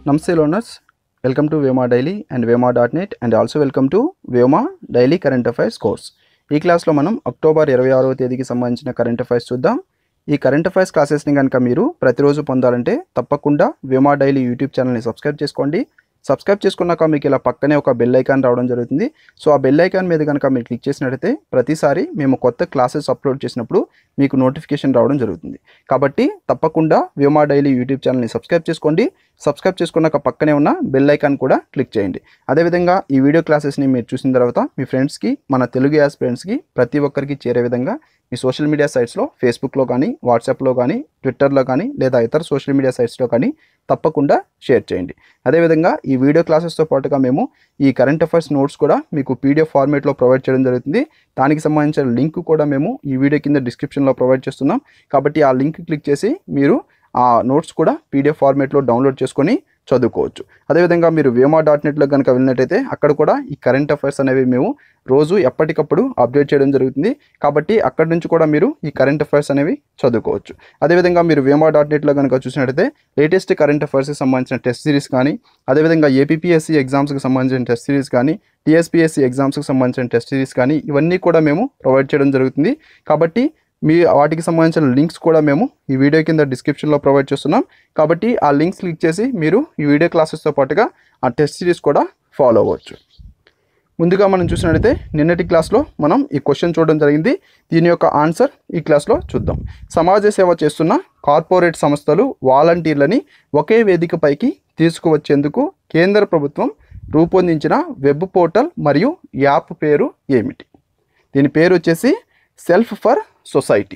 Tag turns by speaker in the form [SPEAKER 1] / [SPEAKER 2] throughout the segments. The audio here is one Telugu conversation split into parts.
[SPEAKER 1] నమస్తే learners welcome to Vyoma daily and Vyoma dot net and also welcome to Vyoma daily current affairs course ఈ క్లాస్లో మనం అక్టోబర్ ఇరవై ఆరవ తేదీకి సంబంధించిన కరెంట్ అఫైర్స్ చూద్దాం ఈ కరెంట్ అఫైర్స్ క్లాసెస్ని కనుక మీరు ప్రతిరోజు పొందాలంటే తప్పకుండా వేమా డైలీ యూట్యూబ్ ఛానల్ని సబ్స్క్రైబ్ చేసుకోండి సబ్స్క్రైబ్ చేసుకున్నాక మీకు ఇలా పక్కనే ఒక బెల్ ఐకాన్ రావడం జరుగుతుంది సో ఆ బెల్ ఐకాన్ మీద కనుక మీరు క్లిక్ చేసినట్టయితే ప్రతిసారి మేము కొత్త క్లాసెస్ అప్లోడ్ చేసినప్పుడు మీకు నోటిఫికేషన్ రావడం జరుగుతుంది కాబట్టి తప్పకుండా వ్యోమా డైలీ యూట్యూబ్ ఛానల్ని సబ్స్క్రైబ్ చేసుకోండి సబ్స్క్రైబ్ చేసుకున్నాక పక్కనే ఉన్న బెల్ ఐకాన్ కూడా క్లిక్ చేయండి అదేవిధంగా ఈ వీడియో క్లాసెస్ని మీరు చూసిన తర్వాత మీ ఫ్రెండ్స్కి మన తెలుగు యాస్ ఫ్రెండ్స్కి ప్రతి ఒక్కరికి చేరే విధంగా మీ సోషల్ మీడియా సైట్స్లో ఫేస్బుక్లో కానీ వాట్సాప్లో కానీ ట్విట్టర్లో కానీ లేదా ఇతర సోషల్ మీడియా సైట్స్లో కానీ తప్పకుండా షేర్ చేయండి అదేవిధంగా ఈ వీడియో క్లాసెస్తో పాటుగా మేము ఈ కరెంట్ అఫైర్స్ నోట్స్ కూడా మీకు పీడిఎఫ్ ఫార్మేట్లో ప్రొవైడ్ చేయడం జరుగుతుంది దానికి సంబంధించిన లింక్ కూడా మేము ఈ వీడియో కింద డిస్క్రిప్షన్లో ప్రొవైడ్ చేస్తున్నాం కాబట్టి ఆ లింక్ క్లిక్ చేసి మీరు ఆ నోట్స్ కూడా పీడిఎఫ్ ఫార్మేట్లో డౌన్లోడ్ చేసుకొని చదువుకోవచ్చు అదేవిధంగా మీరు వేమా డాట్ నెట్లో కనుక వెళ్ళినట్టయితే అక్కడ కూడా ఈ కరెంట్ అఫైర్స్ అనేవి మేము రోజు ఎప్పటికప్పుడు అప్డేట్ చేయడం జరుగుతుంది కాబట్టి అక్కడి నుంచి కూడా మీరు ఈ కరెంట్ అఫైర్స్ అనేవి చదువుకోవచ్చు అదేవిధంగా మీరు వేమా డాట్ నెట్లో కనుక చూసినట్టయితే లేటెస్ట్ కరెంట్ అఫైర్స్కి సంబంధించిన టెస్ట్ సిరీస్ కానీ అదేవిధంగా ఏపీఎస్సి ఎగ్జామ్స్కి సంబంధించిన టెస్ట్ సిరీస్ కానీ టీఎస్పీఎస్సి ఎగ్జామ్స్కి సంబంధించిన టెస్ట్ సిరీస్ కానీ ఇవన్నీ కూడా మేము ప్రొవైడ్ చేయడం జరుగుతుంది కాబట్టి మీ వాటికి సంబంధించిన లింక్స్ కూడా మేము ఈ వీడియో కింద డిస్క్రిప్షన్లో ప్రొవైడ్ చేస్తున్నాం కాబట్టి ఆ లింక్స్ క్లిక్ చేసి మీరు ఈ వీడియో క్లాసెస్తో పాటుగా ఆ టెస్ట్ సిరీస్ కూడా ఫాలో అవ్వచ్చు ముందుగా మనం చూసినట్లయితే నిన్నటి క్లాస్లో మనం ఈ క్వశ్చన్ చూడడం జరిగింది దీని యొక్క ఆన్సర్ ఈ క్లాస్లో చూద్దాం సమాజ సేవ చేస్తున్న కార్పొరేట్ సంస్థలు వాలంటీర్లని ఒకే వేదికపైకి తీసుకువచ్చేందుకు కేంద్ర ప్రభుత్వం రూపొందించిన వెబ్ పోర్టల్ మరియు యాప్ పేరు ఏమిటి దీని పేరు వచ్చేసి సెల్ఫ్ ఫర్ సొసైటీ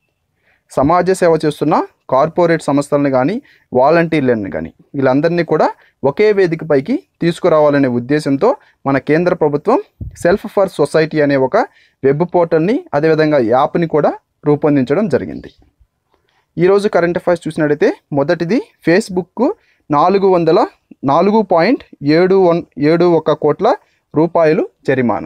[SPEAKER 1] సమాజ సేవ చేస్తున్న కార్పొరేట్ సంస్థలను కానీ వాలంటీర్లను కానీ వీళ్ళందరినీ కూడా ఒకే వేదికపైకి తీసుకురావాలనే ఉద్దేశంతో మన కేంద్ర ప్రభుత్వం సెల్ఫ్ ఫర్ సొసైటీ అనే ఒక వెబ్ పోర్టల్ని అదేవిధంగా యాప్ని కూడా రూపొందించడం జరిగింది ఈరోజు కరెంట్ అఫైర్స్ చూసినట్టయితే మొదటిది ఫేస్బుక్ నాలుగు వందల నాలుగు పాయింట్ ఏడు వన్ ఏడు ఒక కోట్ల రూపాయలు జరిమానా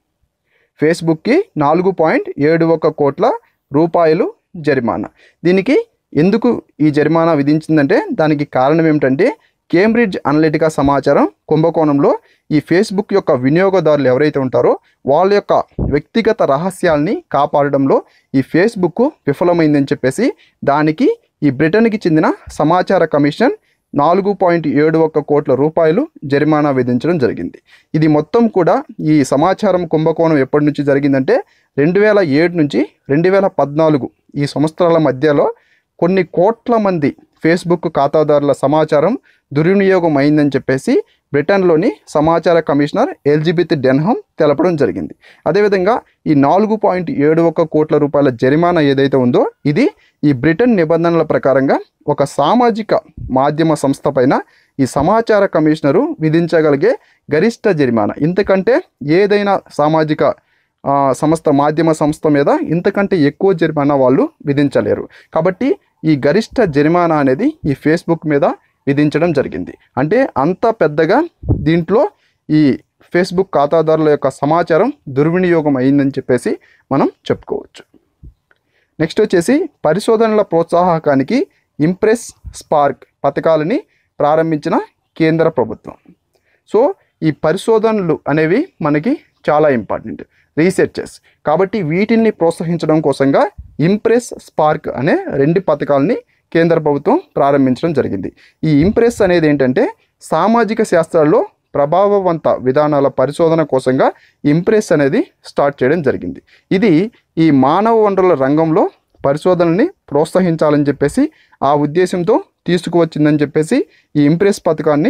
[SPEAKER 1] ఫేస్బుక్కి నాలుగు పాయింట్ ఏడు ఒక కోట్ల రూపాయలు జరిమానా దీనికి ఎందుకు ఈ జరిమానా విధించిందంటే దానికి కారణం ఏమిటంటే కేంబ్రిడ్జ్ అనలిటికా సమాచారం కుంభకోణంలో ఈ ఫేస్బుక్ యొక్క వినియోగదారులు ఎవరైతే ఉంటారో వాళ్ళ యొక్క వ్యక్తిగత రహస్యాల్ని కాపాడడంలో ఈ ఫేస్బుక్ విఫలమైందని చెప్పేసి దానికి ఈ బ్రిటన్కి చెందిన సమాచార కమిషన్ నాలుగు పాయింట్ ఏడు ఒక్క కోట్ల రూపాయలు జరిమానా విధించడం జరిగింది ఇది మొత్తం కూడా ఈ సమాచారం కుంభకోణం ఎప్పటి నుంచి జరిగిందంటే రెండు వేల ఏడు నుంచి రెండు వేల పద్నాలుగు ఈ సంవత్సరాల మధ్యలో కొన్ని కోట్ల మంది ఫేస్బుక్ ఖాతాదారుల సమాచారం దుర్వినియోగం అయిందని చెప్పేసి బ్రిటన్లోని సమాచార కమిషనర్ ఎల్జిబిత్ డెన్హమ్ తెలపడం జరిగింది అదేవిధంగా ఈ నాలుగు పాయింట్ ఏడు ఒక కోట్ల రూపాయల జరిమానా ఏదైతే ఉందో ఇది ఈ బ్రిటన్ నిబంధనల ప్రకారంగా ఒక సామాజిక మాధ్యమ సంస్థ పైన ఈ సమాచార కమిషనరు విధించగలిగే గరిష్ట జరిమానా ఇంతకంటే ఏదైనా సామాజిక ఆ, సంస్థ మాధ్యమ సంస్థ మీద ఇంతకంటే ఎక్కువ జరిమానా వాళ్ళు విధించలేరు కాబట్టి ఈ గరిష్ట జరిమానా అనేది ఈ ఫేస్బుక్ మీద విధించడం జరిగింది అంటే అంత పెద్దగా దీంట్లో ఈ ఫేస్బుక్ ఖాతాదారుల యొక్క సమాచారం దుర్వినియోగం అయిందని చెప్పేసి మనం చెప్పుకోవచ్చు నెక్స్ట్ వచ్చేసి పరిశోధనల ప్రోత్సాహకానికి ఇంప్రెస్ స్పార్క్ పథకాలని ప్రారంభించిన కేంద్ర ప్రభుత్వం సో ఈ పరిశోధనలు అనేవి మనకి చాలా ఇంపార్టెంట్ రీసెర్చెస్ కాబట్టి వీటిని ప్రోత్సహించడం కోసంగా ఇంప్రెస్ స్పార్క్ అనే రెండు పథకాలని కేంద్ర ప్రభుత్వం ప్రారంభించడం జరిగింది ఈ ఇంప్రెస్ అనేది ఏంటంటే సామాజిక శాస్త్రాల్లో ప్రభావవంత విధానాల పరిశోధన కోసంగా ఇంప్రెస్ అనేది స్టార్ట్ చేయడం జరిగింది ఇది ఈ మానవ వనరుల రంగంలో పరిశోధనని ప్రోత్సహించాలని చెప్పేసి ఆ ఉద్దేశంతో తీసుకువచ్చిందని చెప్పేసి ఈ ఇంప్రెస్ పథకాన్ని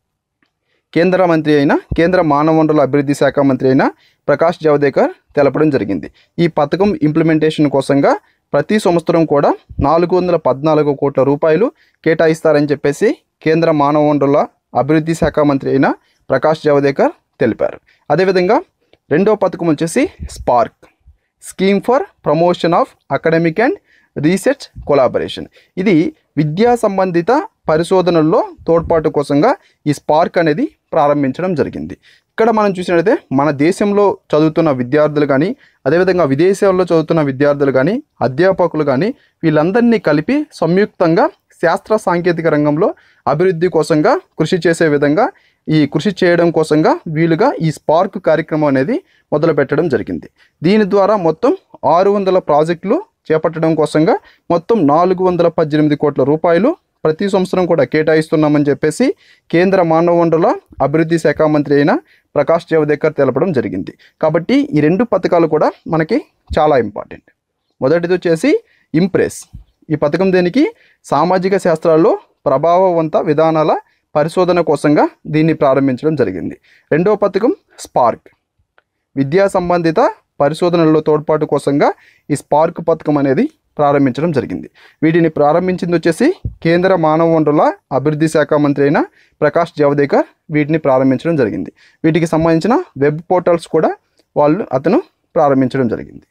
[SPEAKER 1] కేంద్ర మంత్రి అయిన కేంద్ర మానవ వనరుల అభివృద్ధి శాఖ మంత్రి అయిన ప్రకాష్ జవదేకర్ తెలపడం జరిగింది ఈ పథకం ఇంప్లిమెంటేషన్ కోసంగా ప్రతి సంవత్సరం కూడా నాలుగు వందల పద్నాలుగు కోట్ల రూపాయలు కేటాయిస్తారని చెప్పేసి కేంద్ర మానవ వనరుల అభివృద్ధి శాఖ మంత్రి అయిన ప్రకాష్ జవదేకర్ తెలిపారు అదేవిధంగా రెండో పథకం వచ్చేసి SPARC scheme for promotion of academic and research collaboration ఇది విద్యా సంబంధిత పరిశోధనల్లో తోడ్పాటు కోసంగా ఈ స్పార్క్ అనేది ప్రారంభించడం జరిగింది ఇక్కడ మనం చూసినట్లయితే మన దేశంలో చదువుతున్న విద్యార్థులు కానీ అదేవిధంగా విదేశాల్లో చదువుతున్న విద్యార్థులు కానీ అధ్యాపకులు కానీ వీళ్ళందరినీ కలిపి సంయుక్తంగా శాస్త్ర సాంకేతిక రంగంలో అభివృద్ధి కోసంగా కృషి చేసే విధంగా ఈ కృషి చేయడం కోసంగా వీలుగా ఈ స్పార్క్ కార్యక్రమం అనేది మొదలు పెట్టడం జరిగింది దీని ద్వారా మొత్తం ఆరు వందల ప్రాజెక్టులు చేపట్టడం కోసంగా మొత్తం నాలుగు వందల పద్దెనిమిది కోట్ల రూపాయలు ప్రతి సంవత్సరం కూడా కేటాయిస్తున్నామని చెప్పేసి కేంద్ర మానవ వనరుల అభివృద్ధి శాఖ మంత్రి అయిన ప్రకాష్ జవదేకర్ తెలపడం జరిగింది కాబట్టి ఈ రెండు పథకాలు కూడా మనకి చాలా ఇంపార్టెంట్ మొదటిది వచ్చేసి ఇంప్రెస్ ఈ పథకం దేనికి సామాజిక శాస్త్రాల్లో ప్రభావవంత విధానాల పరిశోధన కోసంగా దీన్ని ప్రారంభించడం జరిగింది రెండవ పథకం స్పార్క్ విద్యా సంబంధిత పరిశోధనల్లో తోడ్పాటు కోసంగా ఈ స్పార్క్ పథకం అనేది ప్రారంభించడం జరిగింది వీటిని ప్రారంభించింది వచ్చేసి కేంద్ర మానవ వనరుల అభివృద్ధి శాఖ మంత్రి అయిన ప్రకాష్ జవదేకర్ వీటిని ప్రారంభించడం జరిగింది వీటికి సంబంధించిన వెబ్ పోర్టల్స్ కూడా వాళ్ళు అతను ప్రారంభించడం జరిగింది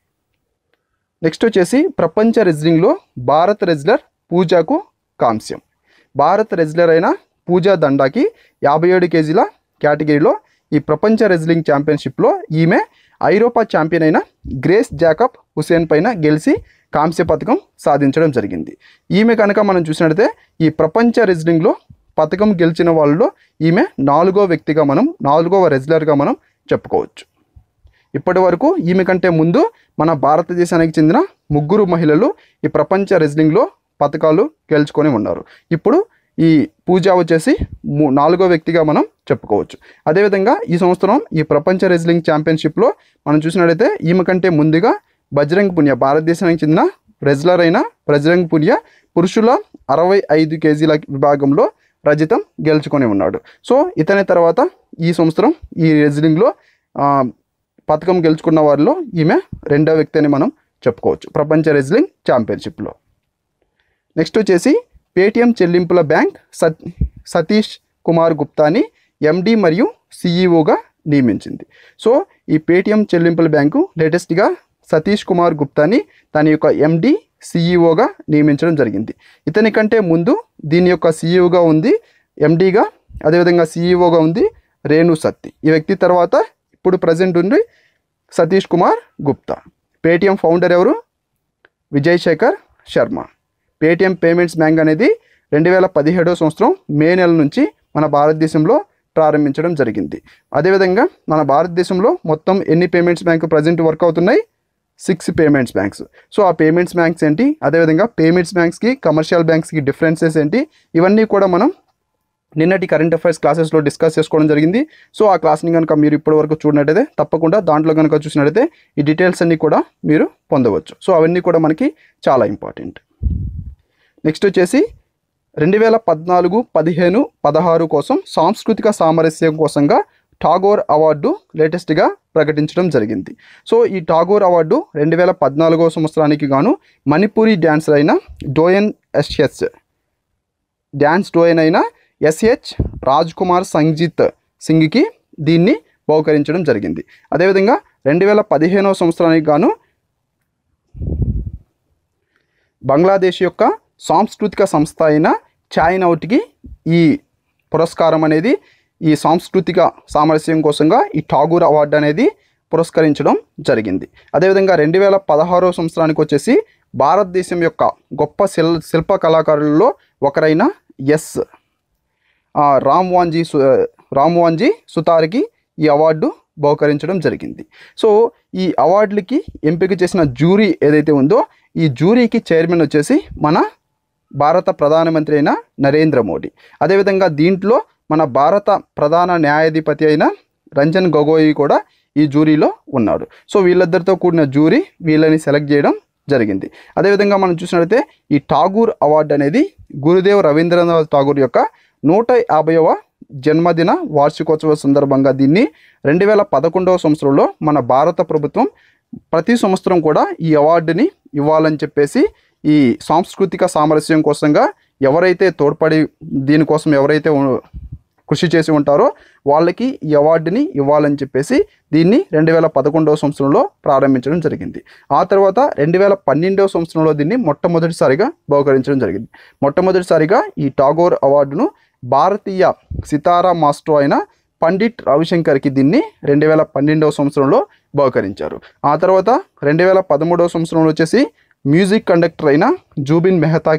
[SPEAKER 1] నెక్స్ట్ వచ్చేసి ప్రపంచ రెజ్లింగ్లో భారత్ రెజ్లర్ పూజాకు కాంస్యం భారత్ రెజ్లర్ అయిన పూజా దండాకి యాభై ఏడు కేజీల కేటగిరీలో ఈ ప్రపంచ రెజ్లింగ్ ఛాంపియన్షిప్లో ఈమె ఐరోపా ఛాంపియన్ అయిన గ్రేస్ జాకబ్ హుసేన్ పైన గెలిచి కాంస్య పథకం సాధించడం జరిగింది ఈమె కనుక మనం చూసినట్లయితే ఈ ప్రపంచ రెజ్లింగ్లో పథకం గెలిచిన వాళ్ళలో ఈమె నాలుగో వ్యక్తిగా మనం నాలుగవ రెజ్లర్గా మనం చెప్పుకోవచ్చు ఇప్పటి వరకు ఈమె కంటే ముందు మన భారతదేశానికి చెందిన ముగ్గురు మహిళలు ఈ ప్రపంచ రెజ్లింగ్లో పథకాలు గెలుచుకొని ఉన్నారు ఇప్పుడు ఈ పూజ వచ్చేసి మూ- నాలుగో వ్యక్తిగా మనం చెప్పుకోవచ్చు అదేవిధంగా ఈ సంవత్సరం ఈ ప్రపంచ రెజ్లింగ్ ఛాంపియన్షిప్లో మనం చూసినట్లయితే ఈమె కంటే ముందుగా బజరంగ్ పునియా భారతదేశానికి చెందిన రెజ్లర్ అయిన బజరంగ్ పునియా పురుషుల అరవై ఐదు కేజీల విభాగంలో రజితం గెలుచుకొని ఉన్నాడు సో ఇతని తర్వాత ఈ సంవత్సరం ఈ రెజ్లింగ్లో ఆ, పథకం గెలుచుకున్న వారిలో ఈమె రెండో వ్యక్తి అని మనం చెప్పుకోవచ్చు ప్రపంచ రెజ్లింగ్ ఛాంపియన్షిప్లో నెక్స్ట్ వచ్చేసి పేటిఎం చెల్లింపుల బ్యాంక్ సత్ సతీష్ కుమార్ గుప్తాని ఎండి మరియు సిఈఓగా నియమించింది సో ఈ పేటిఎం చెల్లింపుల బ్యాంకు లేటెస్ట్గా సతీష్ కుమార్ గుప్తాని తన యొక్క ఎండి సిఈఓగా నియమించడం జరిగింది ఇతని కంటే ముందు దీని యొక్క సిఈఓగా ఉంది ఎండిగా అదేవిధంగా సిఈఓగా ఉంది రేణు సత్తి ఈ వ్యక్తి తర్వాత ఇప్పుడు ప్రజెంట్ ఉంది సతీష్ కుమార్ గుప్తా పేటిఎం ఫౌండర్ ఎవరు Vijay Shekhar Sharma Paytm payments bank అనేది రెండు వేల పదిహేడవ సంవత్సరం మే నెల నుంచి మన భారతదేశంలో ప్రారంభించడం జరిగింది అదేవిధంగా మన భారతదేశంలో మొత్తం ఎన్ని పేమెంట్స్ బ్యాంకు ప్రజెంట్ వర్క్ అవుతున్నాయి సిక్స్ పేమెంట్స్ బ్యాంక్స్ సో ఆ పేమెంట్స్ బ్యాంక్స్ ఏంటి అదేవిధంగా పేమెంట్స్ బ్యాంక్స్కి కమర్షియల్ బ్యాంక్స్కి డిఫరెన్సెస్ ఏంటి ఇవన్నీ కూడా మనం నిన్నటి కరెంట్ అఫైర్స్ క్లాసెస్లో డిస్కస్ చేసుకోవడం జరిగింది సో ఆ క్లాస్ని కనుక మీరు ఇప్పటివరకు చూడనట్టయితే తప్పకుండా దాంట్లో కనుక చూసినట్టయితే ఈ డీటెయిల్స్ అన్నీ కూడా మీరు పొందవచ్చు సో అవన్నీ కూడా మనకి చాలా ఇంపార్టెంట్ నెక్స్ట్ వచ్చేసి రెండు వేల పద్నాలుగు పదిహేను పదహారు కోసం సాంస్కృతిక సామరస్యం కోసంగా ఠాగోర్ అవార్డు లేటెస్ట్గా ప్రకటించడం జరిగింది సో ఈ ఠాగోర్ అవార్డు రెండు వేల పద్నాలుగో సంవత్సరానికి గాను మణిపూరి డ్యాన్సర్ అయిన డోయన్ ఎస్హెచ్ డ్యాన్స్ డోయన్ అయిన ఎస్హెచ్ రాజ్ కుమార్ సంగీత్ సింగ్కి దీన్ని బహుకరించడం జరిగింది అదేవిధంగా రెండు వేల పదిహేనవ సంవత్సరానికి గాను బంగ్లాదేశ్ యొక్క సాంస్కృతిక సంస్థ అయిన చాయిన్ అవుట్కి ఈ పురస్కారం అనేది ఈ సాంస్కృతిక సామరస్యం కోసంగా ఈ ఠాగూర్ అవార్డు అనేది పురస్కరించడం జరిగింది అదేవిధంగా రెండు వేల పదహారో సంవత్సరానికి వచ్చేసి భారతదేశం యొక్క గొప్ప శిల్ శిల్ప కళాకారులలో ఒకరైన ఎస్ ఆ, రామ్ వాంజీ సు రామ్ వాంజీ సుతార్కి ఈ అవార్డు బహుకరించడం జరిగింది సో ఈ అవార్డులకి ఎంపిక చేసిన జ్యూరీ ఏదైతే ఉందో ఈ జ్యూరీకి చైర్మన్ వచ్చేసి మన భారత ప్రధానమంత్రి అయిన నరేంద్ర మోడీ అదేవిధంగా దీంట్లో మన భారత ప్రధాన న్యాయాధిపతి అయిన రంజన్ గొగోయి కూడా ఈ జ్యూరీలో ఉన్నాడు సో వీళ్ళిద్దరితో కూడిన జ్యూరీ వీళ్ళని సెలెక్ట్ చేయడం జరిగింది అదేవిధంగా మనం చూసినట్లయితే ఈ ఠాగూర్ అవార్డు అనేది గురుదేవ్ రవీంద్రనాథ్ ఠాగూర్ యొక్క నూట యాభైవ జన్మదిన వార్షికోత్సవ సందర్భంగా దీన్ని రెండు వేల పదకొండవ సంవత్సరంలో మన భారత ప్రభుత్వం ప్రతి సంవత్సరం కూడా ఈ అవార్డుని ఇవ్వాలని చెప్పేసి ఈ సాంస్కృతిక సామరస్యం కోసంగా ఎవరైతే తోడ్పడి దీనికోసం ఎవరైతే ఉ- కృషి చేసి ఉంటారో వాళ్ళకి ఈ అవార్డుని ఇవ్వాలని చెప్పేసి దీన్ని రెండు వేల పదకొండవ సంవత్సరంలో ప్రారంభించడం జరిగింది ఆ తర్వాత రెండు వేల పన్నెండవ సంవత్సరంలో దీన్ని మొట్టమొదటిసారిగా బహుకరించడం జరిగింది మొట్టమొదటిసారిగా ఈ టాగోర్ అవార్డును భారతీయ సితారా మాస్టర్ అయిన పండిట్ రవిశంకర్కి దీన్ని రెండు వేల పన్నెండవ సంవత్సరంలో బహుకరించారు ఆ తర్వాత రెండు వేల పదమూడవ సంవత్సరంలో వచ్చేసి మ్యూజిక్ కండక్టర్ అయిన జూబిన్ మెహతాకి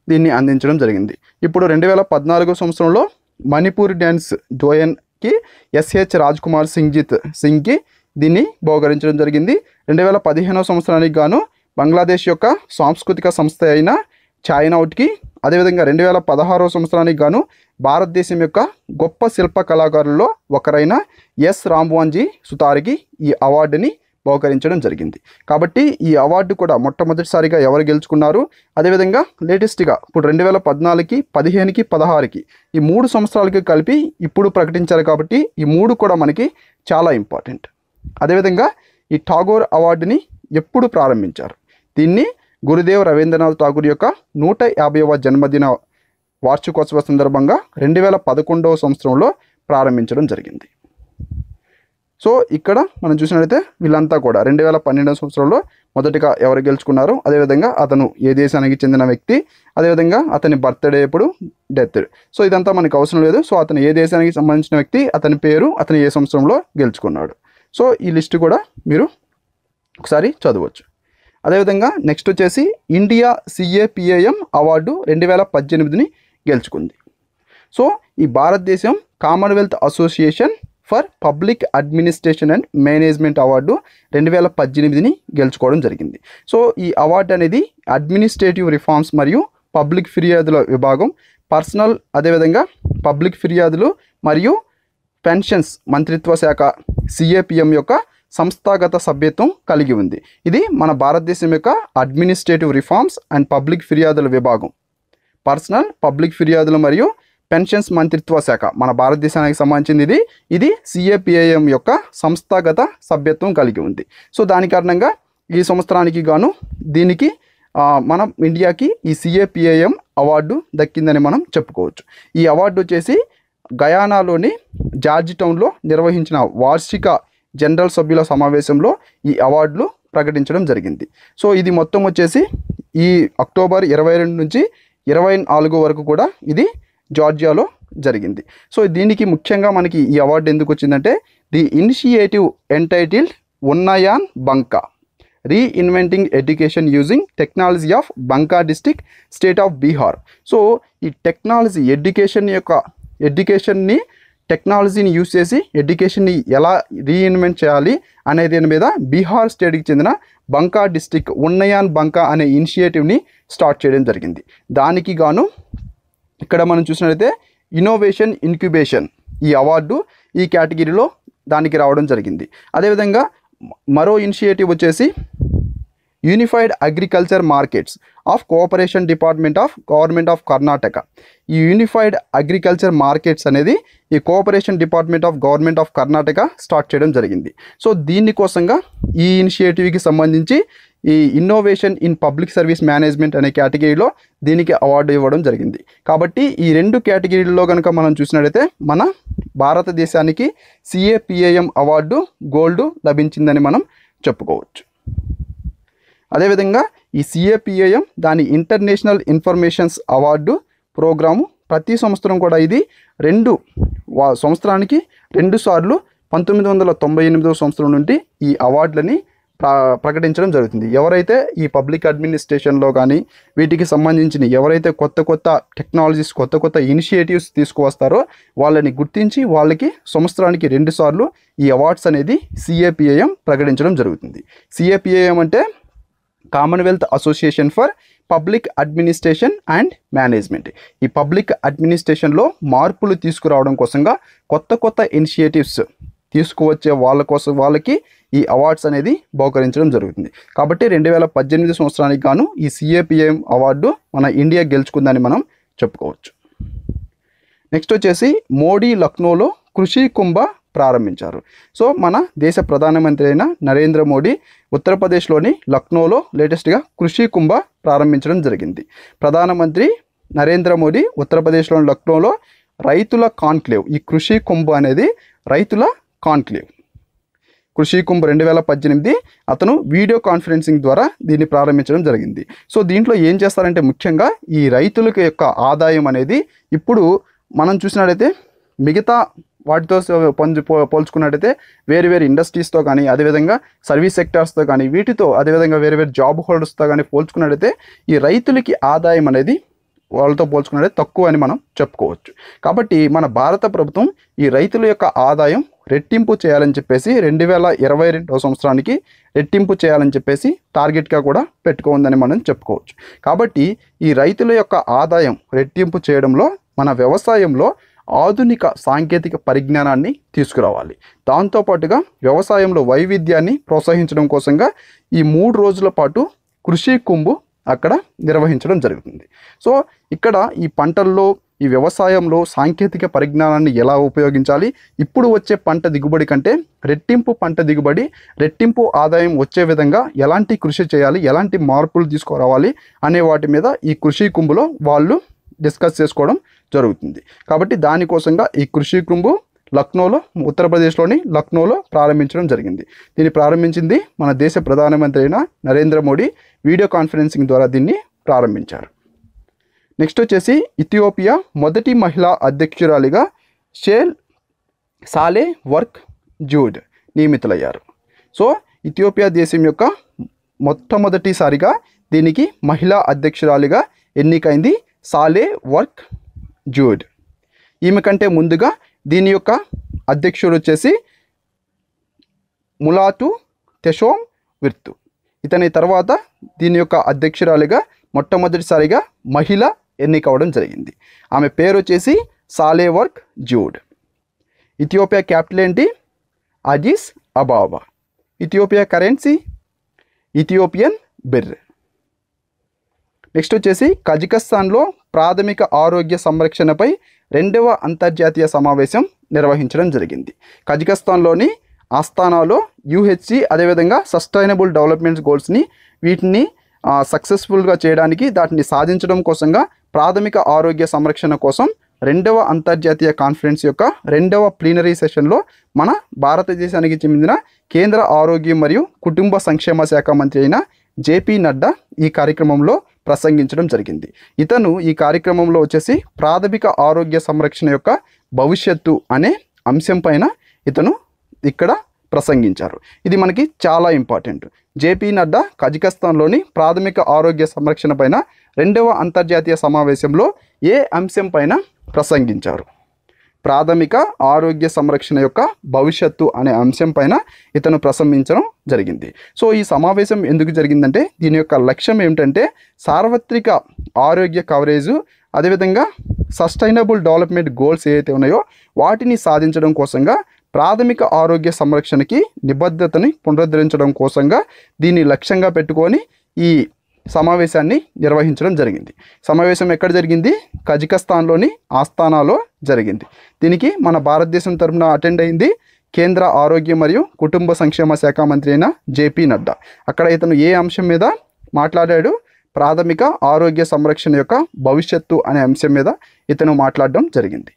[SPEAKER 1] దీన్ని అందించడం జరిగింది ఇప్పుడు రెండు వేల పద్నాలుగో సంవత్సరంలో మణిపూర్ డ్యాన్స్ డోయన్కి ఎస్హెచ్ రాజ్ కుమార్ సింగ్జిత్ సింగ్కి దీన్ని బహుకరించడం జరిగింది రెండు వేల పదిహేనవ సంవత్సరానికి గాను బంగ్లాదేశ్ యొక్క సాంస్కృతిక సంస్థ అయిన చైనౌట్కి అదేవిధంగా రెండు వేల పదహారవ సంవత్సరానికి గాను భారతదేశం యొక్క గొప్ప శిల్ప కళాకారుల్లో ఒకరైన ఎస్ రాంభవాన్జీ సుతార్కి ఈ అవార్డుని బహుకరించడం జరిగింది కాబట్టి ఈ అవార్డు కూడా మొట్టమొదటిసారిగా ఎవరు గెలుచుకున్నారు అదేవిధంగా లేటెస్ట్గా ఇప్పుడు రెండు వేల పద్నాలుగుకి పదిహేనుకి పదహారుకి ఈ మూడు సంవత్సరాలకి కలిపి ఇప్పుడు ప్రకటించారు కాబట్టి ఈ మూడు కూడా మనకి చాలా ఇంపార్టెంట్ అదేవిధంగా ఈ ఠాగోర్ అవార్డుని ఎప్పుడు ప్రారంభించారు దీన్ని గురుదేవ్ రవీంద్రనాథ్ ఠాగూర్ యొక్క నూట యాభైవ జన్మదిన వార్షికోత్సవ సందర్భంగా రెండు వేల పదకొండవ సంవత్సరంలో ప్రారంభించడం జరిగింది సో ఇక్కడ మనం చూసినట్లయితే వీళ్ళంతా కూడా రెండు వేల పన్నెండవ సంవత్సరంలో మొదటిగా ఎవరు గెలుచుకున్నారు అదేవిధంగా అతను ఏ దేశానికి చెందిన వ్యక్తి అదేవిధంగా అతని బర్త్డే ఎప్పుడు డెత్ సో ఇదంతా మనకు అవసరం లేదు సో అతను ఏ దేశానికి సంబంధించిన వ్యక్తి అతని పేరు అతను ఏ సంవత్సరంలో గెలుచుకున్నాడు సో ఈ లిస్ట్ కూడా మీరు ఒకసారి చదవచ్చు అదేవిధంగా నెక్స్ట్ వచ్చేసి ఇండియా సిఏపిఐఎం అవార్డు రెండు వేల పద్దెనిమిదిని గెలుచుకుంది సో ఈ భారతదేశం Commonwealth association for public administration and management award రెండు వేల పద్దెనిమిదిని గెలుచుకోవడం జరిగింది సో ఈ అవార్డు అనేది అడ్మినిస్ట్రేటివ్ రిఫార్మ్స్ మరియు పబ్లిక్ ఫిర్యాదుల విభాగం పర్సనల్ అదేవిధంగా పబ్లిక్ ఫిర్యాదులు మరియు పెన్షన్స్ మంత్రిత్వ శాఖ సిఏపిఎం యొక్క సంస్థాగత సభ్యత్వం కలిగి ఉంది ఇది మన భారతదేశం యొక్క అడ్మినిస్ట్రేటివ్ రిఫార్మ్స్ అండ్ పబ్లిక్ ఫిర్యాదుల విభాగం పర్సనల్ పబ్లిక్ ఫిర్యాదులు మరియు పెన్షన్స్ మంత్రిత్వ శాఖ మన భారతదేశానికి సంబంధించింది ఇది ఇది సిఏపిఐఎం యొక్క సంస్థాగత సభ్యత్వం కలిగి ఉంది సో దాని కారణంగా ఈ సంవత్సరానికి గాను దీనికి ఆ, మనం ఇండియాకి ఈ సిఏపిఐఎం అవార్డు దక్కిందని మనం చెప్పుకోవచ్చు ఈ అవార్డు వచ్చేసి గయానాలోని జార్జ్ టౌన్లో నిర్వహించిన వార్షిక జనరల్ సభ్యుల సమావేశంలో ఈ అవార్డులు ప్రకటించడం జరిగింది సో ఇది మొత్తం వచ్చేసి ఈ అక్టోబర్ ఇరవై రెండు నుంచి ఇరవై నాలుగు వరకు కూడా ఇది జార్జియాలో జరిగింది సో దీనికి ముఖ్యంగా మనకి ఈ అవార్డు ఎందుకు వచ్చిందంటే the initiative entitled Unnayan Banka reinventing education using technology of Banka district state of Bihar so ఈ టెక్నాలజీ ఎడ్యుకేషన్ యొక్క ఎడ్యుకేషన్ని టెక్నాలజీని యూస్ చేసి ఎడ్యుకేషన్ని ఎలా రీఇన్వెంట్ చేయాలి అనే దీని మీద బీహార్ స్టేట్కి చెందిన బంకా డిస్టిక్ ఉన్నయాన్ బంకా అనే ఇనిషియేటివ్ని స్టార్ట్ చేయడం జరిగింది దానికి గాను ఇక్కడ మనం చూసినట్లయితే ఇన్నోవేషన్ ఇన్క్యుబేషన్ ఈ అవార్డు ఈ కేటగిరీలో దానికి రావడం జరిగింది అదేవిధంగా మ- మరో ఇనిషియేటివ్ వచ్చేసి unified agriculture markets of cooperation department of government of Karnataka ఈ యూనిఫైడ్ అగ్రికల్చర్ మార్కెట్స్ అనేది ఈ cooperation department of government of Karnataka start చేయడం జరిగింది సో దీనికోసంగా ఈ ఇనిషియేటివ్కి సంబంధించి ఈ innovation in public service management అనే కేటగిరీలో దీనికి అవార్డు ఇవ్వడం జరిగింది కాబట్టి ఈ రెండు కేటగిరీల్లో కనుక మనం చూసినట్లయితే మన భారతదేశానికి సిఏపిఐఎం అవార్డు గోల్డ్ లభించిందని మనం చెప్పుకోవచ్చు అదేవిధంగా ఈ సిఏపిఐఎం దాని ఇంటర్నేషనల్ ఇన్ఫర్మేషన్స్ అవార్డు ప్రోగ్రాము ప్రతి సంవత్సరం కూడా ఇది రెండు వా సంవత్సరానికి రెండు సార్లు పంతొమ్మిది వందల తొంభై ఎనిమిదవ సంవత్సరం నుండి ఈ అవార్డులని ప్ర ప్రకటించడం జరుగుతుంది ఎవరైతే ఈ పబ్లిక్ అడ్మినిస్ట్రేషన్లో కానీ వీటికి సంబంధించిన ఎవరైతే కొత్త కొత్త టెక్నాలజీస్ కొత్త కొత్త ఇనిషియేటివ్స్ తీసుకువస్తారో వాళ్ళని గుర్తించి వాళ్ళకి సంవత్సరానికి రెండు సార్లు ఈ అవార్డ్స్ అనేది సిఏపిఐఎం ప్రకటించడం జరుగుతుంది సిఏపిఐఎం అంటే Commonwealth association for public administration and management ఈ పబ్లిక్ అడ్మినిస్ట్రేషన్లో మార్పులు తీసుకురావడం కోసంగా కొత్త కొత్త ఇనిషియేటివ్స్ తీసుకువచ్చే వాళ్ళ కోసం వాళ్ళకి ఈ అవార్డ్స్ అనేది బహుకరించడం జరుగుతుంది కాబట్టి రెండు వేల పద్దెనిమిది సంవత్సరానికి గాను ఈ సిఏపిఎం అవార్డు మన ఇండియా గెలుచుకుందని మనం చెప్పుకోవచ్చు నెక్స్ట్ వచ్చేసి మోడీ లక్నోలో కృషి కుంభ ప్రారంభించారు సో మన దేశ ప్రధానమంత్రి అయిన నరేంద్ర మోడీ ఉత్తరప్రదేశ్లోని లక్నోలో లేటెస్ట్గా కృషి కుంభ ప్రారంభించడం జరిగింది ప్రధానమంత్రి నరేంద్ర మోడీ ఉత్తరప్రదేశ్లోని లక్నోలో రైతుల కాన్క్లేవ్ ఈ కృషి కుంభ అనేది రైతుల కాన్క్లేవ్ కృషి కుంభ రెండు వేల పద్దెనిమిది అతను వీడియో కాన్ఫరెన్సింగ్ ద్వారా దీన్ని ప్రారంభించడం జరిగింది సో దీంట్లో ఏం చేస్తారంటే ముఖ్యంగా ఈ రైతులకు యొక్క ఆదాయం అనేది ఇప్పుడు మనం చూసినట్టయితే మిగతా వాటితో స- పొంది పో- పోల్చుకున్నట్టయితే వేరు వేరు ఇండస్ట్రీస్తో కానీ అదేవిధంగా సర్వీస్ సెక్టార్స్తో కానీ వీటితో అదేవిధంగా వేరు వేరు జాబ్ హోల్డర్స్తో కానీ పోల్చుకున్నట్టయితే ఈ రైతులకి ఆదాయం అనేది వాళ్ళతో పోల్చుకున్నట్టే తక్కువ అని మనం చెప్పుకోవచ్చు కాబట్టి మన భారత ప్రభుత్వం ఈ రైతుల యొక్క ఆదాయం రెట్టింపు చేయాలని చెప్పేసి రెండు వేల ఇరవై రెండవ సంవత్సరానికి రెట్టింపు చేయాలని చెప్పేసి టార్గెట్గా కూడా పెట్టుకుందని మనం చెప్పుకోవచ్చు కాబట్టి ఈ రైతుల యొక్క ఆదాయం రెట్టింపు చేయడంలో మన వ్యవసాయంలో ఆధునిక సాంకేతిక పరిజ్ఞానాన్ని తీసుకురావాలి దాంతోపాటుగా వ్యవసాయంలో వైవిధ్యాన్ని ప్రోత్సహించడం కోసంగా ఈ మూడు రోజుల పాటు కృషి కుంభు అక్కడ నిర్వహించడం జరుగుతుంది సో ఇక్కడ ఈ పంటల్లో ఈ వ్యవసాయంలో సాంకేతిక పరిజ్ఞానాన్ని ఎలా ఉపయోగించాలి ఇప్పుడు వచ్చే పంట దిగుబడి కంటే రెట్టింపు పంట దిగుబడి రెట్టింపు ఆదాయం వచ్చే విధంగా ఎలాంటి కృషి చేయాలి ఎలాంటి మార్పులు తీసుకురావాలి అనే వాటి మీద ఈ కృషి కుంభులో వాళ్ళు డిస్కస్ చేసుకోవడం జరుగుతుంది కాబట్టి దానికోసంగా ఈ కృషి కుంభు లక్నోలో ఉత్తరప్రదేశ్లోని లక్నోలో ప్రారంభించడం జరిగింది దీన్ని ప్రారంభించింది మన దేశ ప్రధానమంత్రి అయిన నరేంద్ర మోడీ వీడియో కాన్ఫరెన్సింగ్ ద్వారా దీన్ని ప్రారంభించారు నెక్స్ట్ వచ్చేసి ఇథియోపియా మొదటి మహిళా అధ్యక్షురాలిగా షేల్ సాలే వర్క్ జూడ్ నియమితులయ్యారు సో ఇథియోపియా దేశం యొక్క మొట్టమొదటిసారిగా దీనికి మహిళా అధ్యక్షురాలిగా ఎన్నికైంది సాలే వర్క్ జూడ్ ఈమె కంటే ముందుగా దీని యొక్క అధ్యక్షుడు వచ్చేసి ములాటు తెషోమ్ విర్తు ఇతని తర్వాత దీని యొక్క అధ్యక్షురాలిగా మొట్టమొదటిసారిగా మహిళ ఎన్నికవడం జరిగింది ఆమె పేరు వచ్చేసి సాలే వర్క్ జూడ్ ఇథియోపియా క్యాపిటల్ ఏంటి Addis Ababa Ethiopia currency Ethiopian birr next వచ్చేసి కజకిస్తాన్లో ప్రాథమిక ఆరోగ్య సంరక్షణపై రెండవ అంతర్జాతీయ సమావేశం నిర్వహించడం జరిగింది కజకిస్తాన్లోని ఆస్థానాలో యూహెచ్సి అదేవిధంగా సస్టైనబుల్ డెవలప్మెంట్ గోల్స్ని వీటిని సక్సెస్ఫుల్గా చేయడానికి దాటిని సాధించడం కోసంగా ప్రాథమిక ఆరోగ్య సంరక్షణ కోసం రెండవ అంతర్జాతీయ కాన్ఫరెన్స్ యొక్క రెండవ ప్లీనరీ సెషన్లో మన భారతదేశానికి చెందిన కేంద్ర ఆరోగ్యం మరియు కుటుంబ సంక్షేమ శాఖ మంత్రి అయిన జేపీ నడ్డా ఈ కార్యక్రమంలో ప్రసంగించడం జరిగింది ఇతను ఈ కార్యక్రమంలో వచ్చేసి ప్రాథమిక ఆరోగ్య సంరక్షణ యొక్క భవిష్యత్తు అనే అంశం పైన ఇతను ఇక్కడ ప్రసంగించారు ఇది మనకి చాలా ఇంపార్టెంట్ జేపీ నడ్డా కజకిస్తాన్లోని ప్రాథమిక ఆరోగ్య సంరక్షణ పైన రెండవ అంతర్జాతీయ సమావేశంలో ఏ అంశం పైన ప్రసంగించారు ప్రాథమిక ఆరోగ్య సంరక్షణ యొక్క భవిష్యత్తు అనే అంశం పైన ఇతను ప్రసంగించడం జరిగింది సో ఈ సమావేశం ఎందుకు జరిగిందంటే దీని యొక్క లక్ష్యం ఏమిటంటే సార్వత్రిక ఆరోగ్య కవరేజు అదేవిధంగా సస్టైనబుల్ డెవలప్మెంట్ గోల్స్ ఏవైతే ఉన్నాయో వాటిని సాధించడం కోసంగా ప్రాథమిక ఆరోగ్య సంరక్షణకి నిబద్ధతని పునరుద్ధరించడం కోసంగా దీన్ని లక్ష్యంగా పెట్టుకొని ఈ సమావేశాన్ని నిర్వహించడం జరిగింది సమావేశం ఎక్కడ జరిగింది కజకిస్తాన్లోని ఆస్థానాలో జరిగింది దీనికి మన భారతదేశం తరఫున అటెండ్ అయింది కేంద్ర ఆరోగ్య మరియు కుటుంబ సంక్షేమ శాఖ మంత్రి అయిన జేపీ నడ్డా అక్కడ ఇతను ఏ అంశం మీద మాట్లాడాడు ప్రాథమిక ఆరోగ్య సంరక్షణ యొక్క భవిష్యత్తు అనే అంశం మీద ఇతను మాట్లాడడం జరిగింది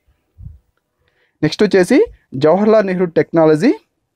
[SPEAKER 1] నెక్స్ట్ వచ్చేసి జవహర్లాల్ నెహ్రూ టెక్నాలజీ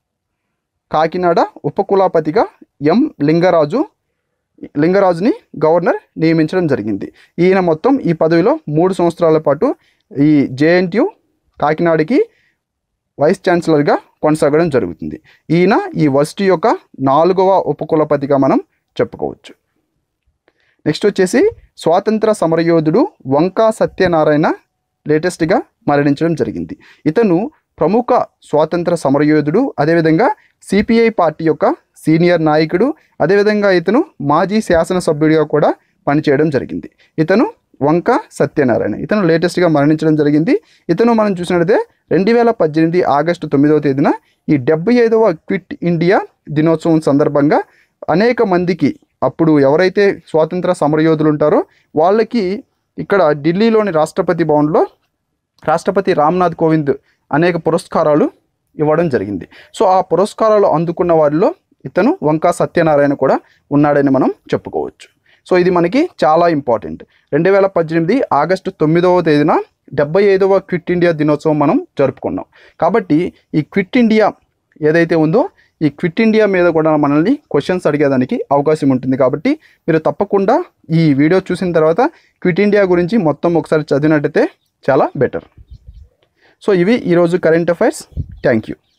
[SPEAKER 1] కాకినాడ ఉపకులాపతిగా ఎం లింగరాజు లింగరాజుని గవర్నర్ నియమించడం జరిగింది ఈయన మొత్తం ఈ పదవిలో మూడు సంవత్సరాల పాటు ఈ జేఎన్టీయు కాకినాడకి వైస్ ఛాన్సలర్గా కొనసాగడం జరుగుతుంది ఈయన ఈ వర్సిటీ యొక్క నాలుగవ ఉపకులపతిగా మనం చెప్పుకోవచ్చు నెక్స్ట్ వచ్చేసి స్వాతంత్ర సమరయోధుడు వంకా సత్యనారాయణ లేటెస్ట్గా మరణించడం జరిగింది ఇతను ప్రముఖ స్వాతంత్ర సమరయోధుడు అదేవిధంగా సిపిఐ పార్టీ యొక్క సీనియర్ నాయకుడు అదేవిధంగా ఇతను మాజీ శాసనసభ్యుడిగా కూడా పనిచేయడం జరిగింది ఇతను వంక సత్యనారాయణ ఇతను లేటెస్ట్గా మరణించడం జరిగింది ఇతను మనం చూసినట్లయితే రెండు వేల పద్దెనిమిది ఆగస్టు తొమ్మిదవ తేదీన ఈ డెబ్బై ఐదవ క్విట్ ఇండియా దినోత్సవం సందర్భంగా అనేక మందికి అప్పుడు ఎవరైతే స్వాతంత్ర సమరయోధులు ఉంటారో వాళ్ళకి ఇక్కడ ఢిల్లీలోని రాష్ట్రపతి భవన్లో రాష్ట్రపతి రామ్నాథ్ కోవింద్ అనేక పురస్కారాలు ఇవ్వడం జరిగింది సో ఆ పురస్కారాలు అందుకున్న వారిలో ఇతను వంకా సత్యనారాయణ కూడా ఉన్నాడని మనం చెప్పుకోవచ్చు సో ఇది మనకి చాలా ఇంపార్టెంట్ రెండు వేల పద్దెనిమిది ఆగస్టు తొమ్మిదవ తేదీన డెబ్బై ఐదవ క్విట్ ఇండియా దినోత్సవం మనం జరుపుకున్నాం కాబట్టి ఈ క్విట్ ఇండియా ఏదైతే ఉందో ఈ క్విట్ ఇండియా మీద కూడా మనల్ని క్వశ్చన్స్ అడిగేదానికి అవకాశం ఉంటుంది కాబట్టి మీరు తప్పకుండా ఈ వీడియో చూసిన తర్వాత క్విట్ ఇండియా గురించి మొత్తం ఒకసారి చదివినట్టయితే చాలా బెటర్ సో ఇవి ఈరోజు కరెంట్ అఫైర్స్ థ్యాంక్ యూ